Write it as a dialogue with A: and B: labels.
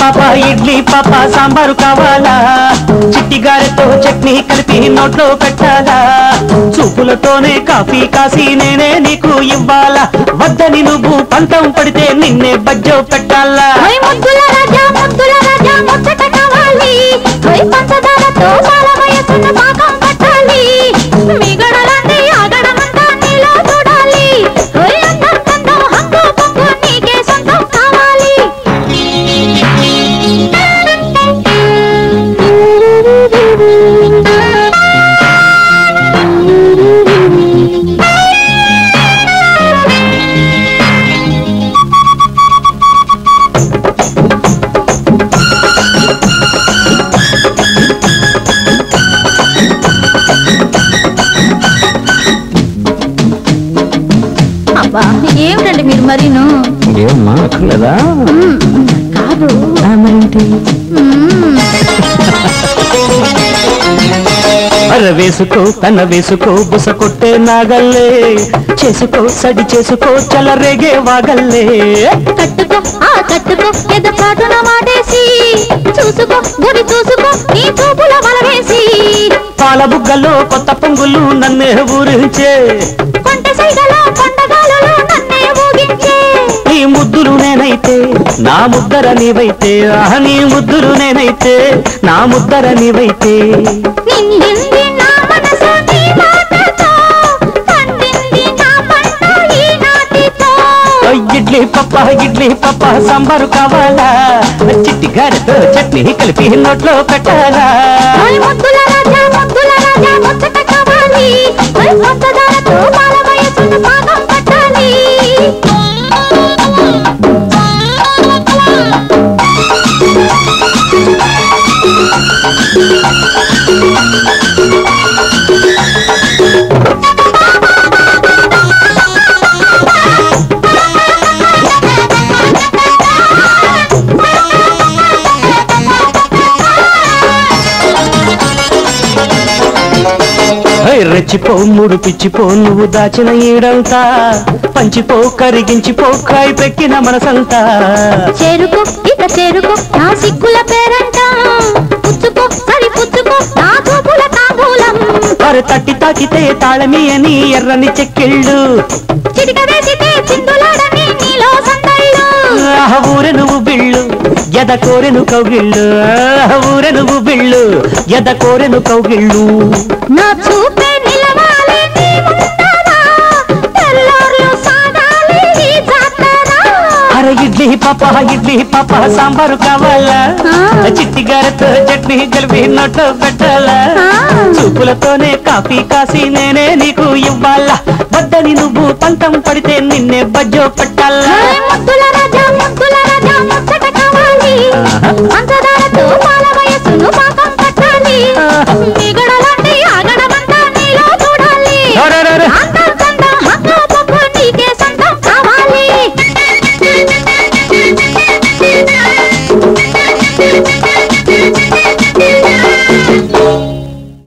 A: పాప ఇడ్లీ పాప సాంబారు కావాలా చిట్టి గారెతో చట్నీ కలిపి నోట్లో పెట్టాలా చూపులతోనే కాఫీ కాసి నేనే నీకు ఇవ్వాలా వద్దని నువ్వు పంతం పడితే నిన్నే బజ్జో పెట్టాలా
B: ఓయ్ ముద్దుల రాజా ముద్దుల రాజా ముచ్చట కావాలి ఓయ్ పంచదారతో పాల వయసున్న పాకం పట్టాలి మిగడలండి ఆగడమంతా నీలో చూడాలి ఓయ్ అందం కందం హంగు పొంగు నీకే సొంతం కావాలి అబ్బా ఏమిటండి మీరు మరీను
A: ఏమ్మా అక్కర్లేదా
B: కాదు
A: మరేంటి
B: మ్మ్.
A: అర వేసుకో కన్న వేసుకో బుస కొట్టే నాగల్లే చేసుకో సడి చేసుకో చలరేగే వాగల్లే
B: కట్టుకో ఆ కట్టుకో ఎద పాటున మాటేసి చూసుకో గుడి చూసుకో నీ చూపుల వలవేసి
A: పాల బుగ్గలో కొత్త పొంగులు నన్నే ఊరించే
B: కొంట సైగలో కొండగాలలో నన్నే ఊగించే
A: నీ ముద్దులు నేనైతే నా ముద్దర నీవైతే ఆహ నీ ముద్దులు నేనైతే నా ముద్దర నీవైతే
B: నిండింది నా మనసు నీ మాటతో పండింది నా పంట ఈ నాటితో
A: ఓ ఇడ్లీ పప్ప ఇడ్లీ పప్ప సాంబారు కావాలా చిట్టి గారెతో చట్నీ కలిపి నోట్లో పెట్టాలా
B: ఓయ్ ముద్దుల రాజా ముద్దుల రాజా ముచ్చట కావాలి ఓయ్ పంచదారతో పాల వయసున్న పాకం పట్టాలి
A: హై, రెచ్చిపో మూడు పిచ్చిపో నువ్వు దాచిన ఈడంతా పంచిపో కరిగించిపో కాయి పెక్కిన మనసంతా
B: చేరుకో ఇక చేరుకో నా సిగ్గుల పేరంట పుచ్చుకో సరి పుచ్చుకో నా చూపుల తాంబూలం
A: వారు తట్టి తాకితే తాళమి అని ఎర్రని చెక్కిళ్ళు
B: చిటిక వేసితే చిందులాడని నీలో సందళ్ళు
A: ఆహ ఊరె నువ్వు బిళ్ళు ఎద కోరెను కౌగిళ్ళు ఆహ ఊరె నువ్వు బిళ్ళు ఎద కోరెను కౌగిళ్ళు
B: నా చూపే నిలవాలి నీ ముందర తెల్లార్లు సాగాలి ఈ జాతర
A: అరే ఇడ్లీ పాప ఇడ్లీ పాప సాంబారు కావాలా
B: ఆ.
A: చిట్టి గారెతో చట్నీ కలిపి నోట్లో పెట్టాలా
B: ఆ.
A: చూపులతోనే కాఫీ కాసి నేనే నీకు ఇవ్వాలా వద్దని నువ్వు పంతం పడితే నిన్నే బజ్జో పెట్టాలా
B: ఓయ్ ముద్దుల రాజా ముద్దుల రాజా ముచ్చట కావాలి
A: ఆహా.
B: అంత